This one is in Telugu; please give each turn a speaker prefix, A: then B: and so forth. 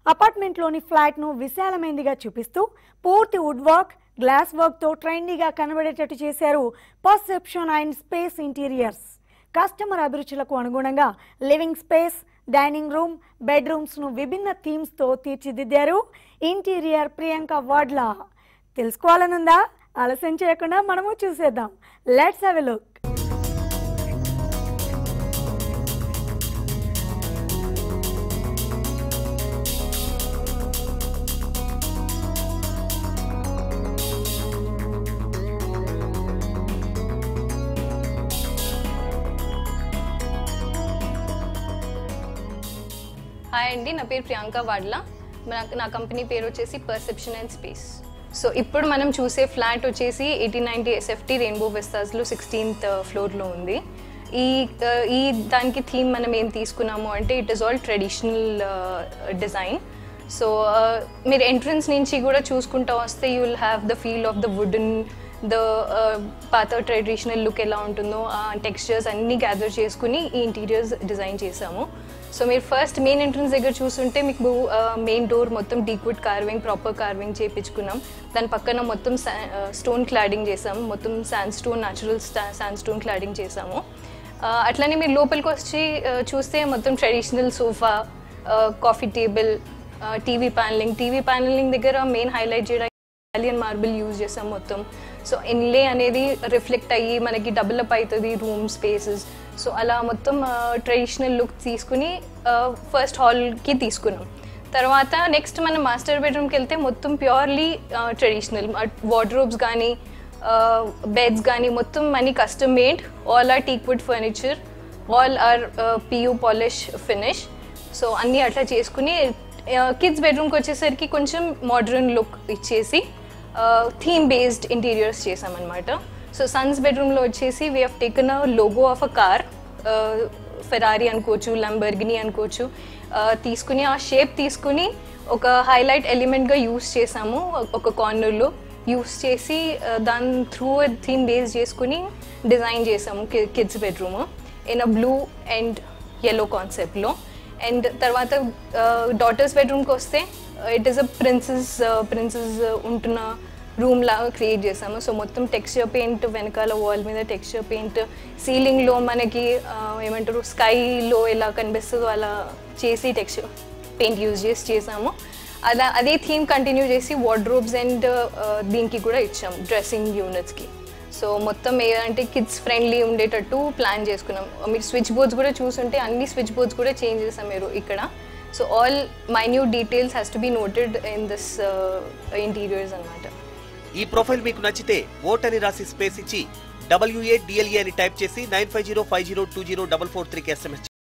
A: అపార్ట్మెంట్లోని ఫ్లాట్ను విశాలమైనదిగా చూపిస్తూ పూర్తి వుడ్ వర్క్ గ్లాస్ వర్క్తో ట్రెండీగా కనబడేటట్టు చేశారు perception and space interiors customer అభిరుచులకు అనుగుణంగా లివింగ్ స్పేస్ డైనింగ్ రూమ్ బెడ్రూమ్స్ను విభిన్న థీమ్స్తో తీర్చిదిద్దారు ఇంటీరియర్ ప్రియాంక వాడ్లా తెలుసుకోవాలనుందా ఆలస్యం చేయకుండా మనము చూసేద్దాం let's have a look
B: hi అండి నా పేరు ప్రియాంక వాడ్లా నా- నా కంపెనీ పేరు వచ్చేసి పర్సెప్షన్ అండ్ స్పేస్ సో ఇప్పుడు మనం చూసే ఫ్లాట్ వచ్చేసి ఎయిటీన్ నైన్టీ ఎస్ఎఫ్టీ రెయిన్బో విస్తాస్లో సిక్స్టీన్త్ ఫ్లోర్లో ఉంది ఈ uh, ఈ దానికి థీమ్ మనం ఏం తీసుకున్నాము అంటే it is all traditional design so మీరు ఎంట్రన్స్ నుంచి కూడా చూసుకుంటా వస్తే you will have the feel of the wooden the పాత ట్రెడిషనల్ లుక్ ఎలా ఉంటుందో ఆ టెక్స్చర్స్ అన్నీ గ్యాదర్ చేసుకుని ఈ ఇంటీరియర్స్ డిజైన్ చేసాము సో మీరు ఫస్ట్ మెయిన్ ఎంట్రన్స్ దగ్గర చూస్తుంటే మీకు మెయిన్ డోర్ మొత్తం డీక్వుడ్ కార్వింగ్ ప్రాపర్ కార్వింగ్ చేయించుకున్నాం దాని పక్కన మొత్తం స్టోన్ క్లాడింగ్ చేసాం మొత్తం sand stone natural sand stone cladding చేసాము ఆ, అట్లనే మీరు లోపలికి వచ్చి ఆ, చూస్తే మొత్తం traditional sofa coffee table TV paneling TV paneling దగ్గర మెయిన్ హైలైట్ చేయడానికి ఇటాలియన్ మార్బుల్ యూజ్ చేసాం మొత్తం సో ఇన్లే అనేది రిఫ్లెక్ట్ అయ్యి మనకి డబుల్ అప్ అవుతుంది రూమ్ స్పేసెస్ సో అలా మొత్తం ట్రెడిషనల్ లుక్ తీసుకుని ఫస్ట్ హాల్కి తీసుకున్నాం తర్వాత నెక్స్ట్ మనం మాస్టర్ బెడ్రూమ్కి వెళ్తే మొత్తం ప్యూర్లీ ట్రెడిషనల్ వార్డ్రోబ్స్ కానీ బెడ్స్ కానీ మొత్తం money custom made all are teakwood furniture all are PU polish finish so అన్నీ అట్లా చేసుకుని కిడ్స్ బెడ్రూమ్కి వచ్చేసరికి కొంచెం మోడర్న్ లుక్ ఇచ్చేసి థీమ్ బేస్డ్ ఇంటీరియర్స్ చేసామన్నమాట సో సన్స్ బెడ్రూమ్లో వచ్చేసి we have taken a logo of a car Ferrari అనుకోవచ్చు లంబర్గిని అనుకోవచ్చు uh, తీసుకుని ఆ షేప్ తీసుకుని ఒక హైలైట్ ఎలిమెంట్గా యూస్ చేసాము ఒక కార్నర్లో యూస్ చేసి uh, దాని త్రూ థీమ్ బేస్ చేసుకుని డిజైన్ చేసాము kids bedroom in a blue and yellow కాన్సెప్ట్లో అండ్ తర్వాత డాటర్స్ బెడ్రూమ్కి వస్తే it is a princess princess ఉంటున్న రూమ్ లాగా క్రియేట్ చేసాము సో మొత్తం టెక్స్చర్ పెయింట్ వెనకాల వాల్ మీద టెక్స్చర్ పెయింట్ సీలింగ్లో మనకి ఆ, ఏమంటారు స్కైలో ఎలా కనిపిస్తుందో అలా చేసి టెక్స్చర్ పెయింట్ యూజ్ చేసి చేసాము అలా అదే థీమ్ కంటిన్యూ చేసి వార్డ్రోబ్స్ అండ్ దీనికి కూడా ఇచ్చాము డ్రెస్సింగ్ యూనిట్స్కి సో మొత్తం ఏదంటే కిడ్స్ ఫ్రెండ్లీ ఉండేటట్టు ప్లాన్ చేసుకున్నాం మీరు స్విచ్ బోర్డ్స్ కూడా చూసుంటే అన్ని స్విచ్ బోర్డ్స్ కూడా చేంజ్ చేసాం మీరు ఇక్కడ so all minute details has to be noted in this interiors అనమాట
C: ఈ ప్రొఫైల్ మీకు నచ్చితే ఓట్ అని రాసి స్పేస్ ఇచ్చి డబ్ల్యూఏ డిఎల్ఏ అని టైప్ చేసి nine five zero five zero two zero double four త్రీకి ఎస్ఎంఎస్